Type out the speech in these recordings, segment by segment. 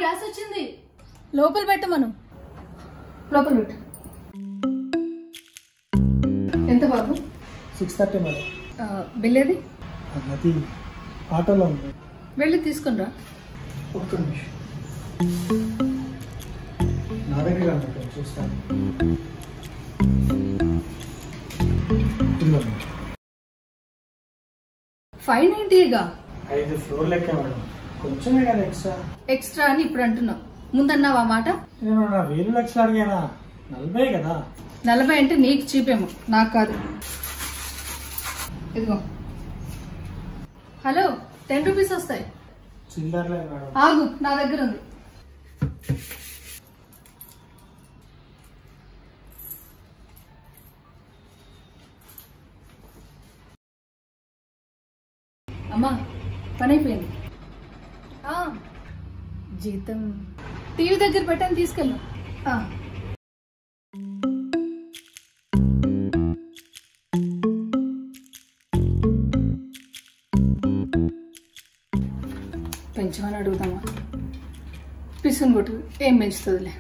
Gas వచ్చింది లోపల పెట్టమను లోపల పెట్టు ఎంత బాబు సిక్స్ థర్టీ మేడం ఆ, బిల్ ఏది అది ఆటోలో ఉంది వెళ్ళి తీసుకుని రా ఒక్క నిమిషం నా దగ్గర ఉంటుంది చూస్తాను ఇదిగో మేడం. ఫైవ్ నైన్టీగా ఐదు ఫ్లోర్ లెక్క మేడం కొంచెమే కదా ఎక్స్ట్రా ఎక్స్ట్రా అని ఇప్పుడు అంటున్నావు ముందన్నావా మాట నేను నా వేలు లక్షలు అడిగానా నలభై కదా నలభై అంటే నీకు చీపేమో నాకు కాదు ఇదిగో హలో టెన్ రూపీస్ వస్తాయి చిల్లర్లేదు మేడం ఆగు నా దగ్గర ఉంది అమ్మా పని అయిపోయింది ఆ, జీతం టీవీ దగ్గర పెట్టని తీసుకెళ్ళు ఆ. పెంచమని అడుగుదామా పిసుని కొట్టు ఏం పెంచుతుందిలే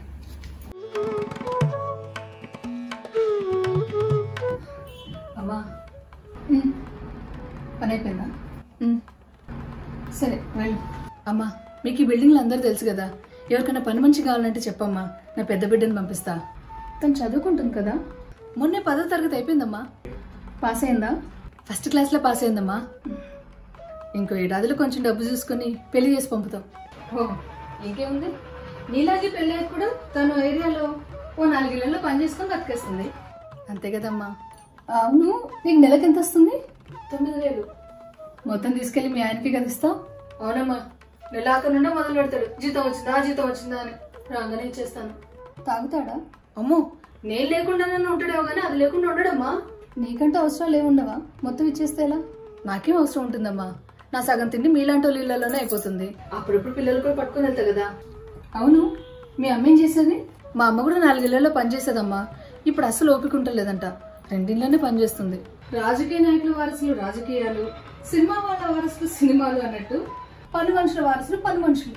అమ్మా ఉమ్. పని అయిపోయిందా ఉమ్. సరే వెళ్ళు అమ్మా మీకు ఈ బిల్డింగ్లు అందరూ తెలుసు కదా ఎవరికైనా పని మంచి కావాలంటే చెప్పమ్మా నా పెద్ద బిడ్డని పంపిస్తా తను చదువుకుంటుంది కదా మొన్నే పదో తరగతి అయిపోయిందమ్మా పాస్ అయిందా ఫస్ట్ క్లాస్లో పాస్ అయిందమ్మా ఇంకో ఏడాదిలో కొంచెం డబ్బు చూసుకొని పెళ్లి చేసి పంపుతాం ఓ ఇంకేముంది నీలాగే పెళ్ళి అయ్యాక కూడా తను ఏరియాలో ఓ నాలుగేళ్లలో పని చేసుకొని బతికేస్తుంది అంతే కదమ్మా అవును నీకు నెలకి ఎంత వస్తుంది తొమ్మిది వేలు మొత్తం తీసుకెళ్లి మీ ఆయనకి కదా ఇస్తావు అవునమ్మా నెలాక నుండే మొదలు పెడతాడు జీతం వచ్చిందా జీతం వచ్చిందా అని రాగానే ఇచ్చేస్తాను తాగుతాడా అమ్మో నేను లేకుండానే ఉంటాడేమో కానీ అది లేకుండా ఉండడమ్మా నీకంటే అవసరం లేవుండవా మొత్తం ఇచ్చేస్తే ఎలా నాకేం అవసరం ఉంటుందమ్మా నా సగం తిండి మీలాంటి వాళ్ళ ఇళ్లలోనే అయిపోతుంది అప్పుడప్పుడు పిల్లలు కూడా పట్టుకుని వెళ్తా కదా అవును మీ అమ్మ ఏం చేసేది మా అమ్మ కూడా నాలుగేళ్లలో పనిచేసేదమ్మా ఇప్పుడు అసలు ఓపిక ఉంటలేదంట రెండిళ్ళనే పనిచేస్తుంది రాజకీయ నాయకుల వారసులు రాజకీయాలు సినిమా వాళ్ళ వారసులు సినిమాలు అన్నట్టు పని మనుషుల వారసులు పని మనుషులు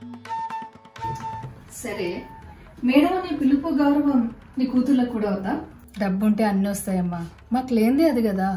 సరే మేడం అనే పిలుపు గౌరవం నీ కూతుర్లకు కూడా ఉందా డబ్బుంటే అన్నీ వస్తాయమ్మా మాకు లేనిదే అది కదా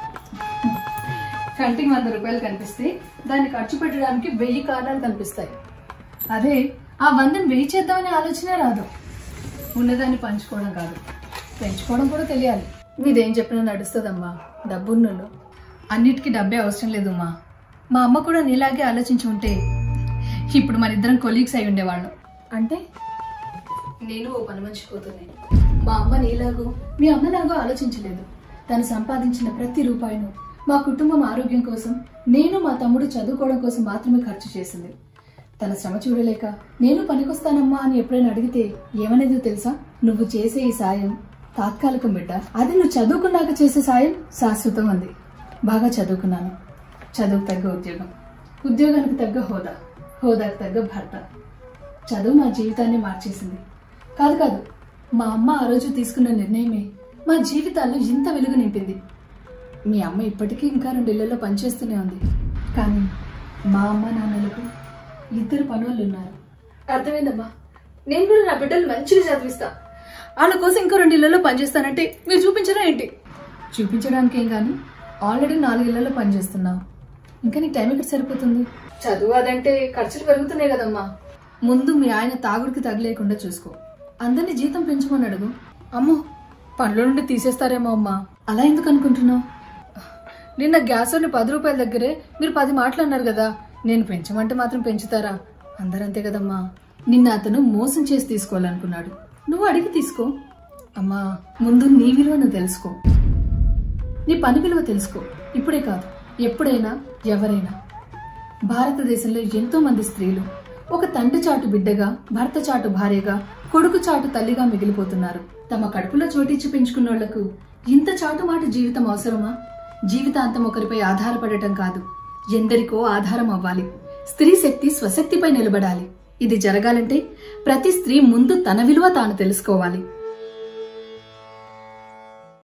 కంటికి వంద రూపాయలు కనిపిస్తే దాన్ని ఖర్చు పెట్టడానికి వెయ్యి కారణాలు కనిపిస్తాయి అదే ఆ వందను వెయ్యి చేద్దామనే ఆలోచనే రాదు ఉన్నదాన్ని పంచుకోవడం కాదు పెంచుకోవడం కూడా తెలియాలి మీదేం చెప్పినా నడుస్తుందమ్మా డబ్బున్నోళ్ళు అన్నిటికీ డబ్బే అవసరం లేదమ్మా మా అమ్మ కూడా నీలాగే ఆలోచించి ఉంటే ఇప్పుడు మన ఇద్దరం కొలీగ్స్ అయి ఉండేవాళ్ళం అంటే నేను ఓ పని మనిషి కూతుర్ని మా అమ్మ నీలాగో మీ అమ్మలాగో ఆలోచించలేదు తను సంపాదించిన ప్రతి రూపాయిను మా కుటుంబం ఆరోగ్యం కోసం నేను మా తమ్ముడు చదువుకోవడం కోసం మాత్రమే ఖర్చు చేసింది తన శ్రమ చూడలేక నేను పనికొస్తానమ్మా అని ఎప్పుడైనా అడిగితే ఏమనేదో తెలుసా నువ్వు చేసే ఈ సాయం తాత్కాలికం బిడ్డ అది నువ్వు చదువుకున్నాక చేసే సాయం శాశ్వతం అంది బాగా చదువుకున్నాను చదువుకు తగ్గ ఉద్యోగం ఉద్యోగానికి తగ్గ హోదా హోదాకు తగ్గ భర్త చదువు మా జీవితాన్ని మార్చేసింది కాదు కాదు మా అమ్మ ఆ రోజు తీసుకున్న నిర్ణయమే మా జీవితాల్లో ఇంత వెలుగు నింపింది మీ అమ్మ ఇప్పటికీ ఇంకా రెండేళ్లలో పనిచేస్తూనే ఉంది కానీ మా అమ్మ నాన్నలకు ఇద్దరు పనులు ఉన్నారు అర్థమైందమ్మా నేను కూడా నా బిడ్డలు మంచిగా చదివిస్తా వాళ్ళ కోసం ఇంకో రెండేళ్లలో పనిచేస్తానంటే మీరు చూపించరా ఏంటి చూపించడానికి ఏం కానీ ఆల్రెడీ నాలుగేళ్లలో పనిచేస్తున్నావు ఇంకా నీకు టైం ఎక్కడ సరిపోతుంది చదువు అదంటే ఖర్చులు పెరుగుతున్నాయి కదమ్మా ముందు మీ ఆయన తాగుడికి తగిలేకుండా చూసుకో అందరినీ జీతం పెంచమని అడుగు అమ్మో పనుల నుండి తీసేస్తారేమో అమ్మా అలా ఎందుకు అనుకుంటున్నావు నిన్న గ్యాస్ ఓని పది రూపాయల దగ్గరే మీరు పది మాటలు అన్నారు కదా నేను పెంచమంటే మాత్రం పెంచుతారా అందరంతే కదమ్మా నిన్న అతను మోసం చేసి తీసుకోవాలనుకున్నాడు నువ్వు అడిగి తీసుకో అమ్మా ముందు నీ విలువ నువ్వు తెలుసుకో నీ పని విలువ తెలుసుకో ఇప్పుడే కాదు ఎప్పుడైనా ఎవరైనా భారతదేశంలో ఎంతో మంది స్త్రీలు ఒక తండ్రి చాటు బిడ్డగా భర్త చాటు భార్యగా కొడుకు చాటు తల్లిగా మిగిలిపోతున్నారు తమ కడుపులో చోటిచ్చి పెంచుకున్నోళ్లకు ఇంత చాటుమాట జీవితం అవసరమా జీవితాంతం ఒకరిపై ఆధారపడటం కాదు ఎందరికో ఆధారం అవ్వాలి స్త్రీ శక్తి స్వశక్తిపై నిలబడాలి ఇది జరగాలంటే ప్రతి స్త్రీ ముందు తన విలువ తాను తెలుసుకోవాలి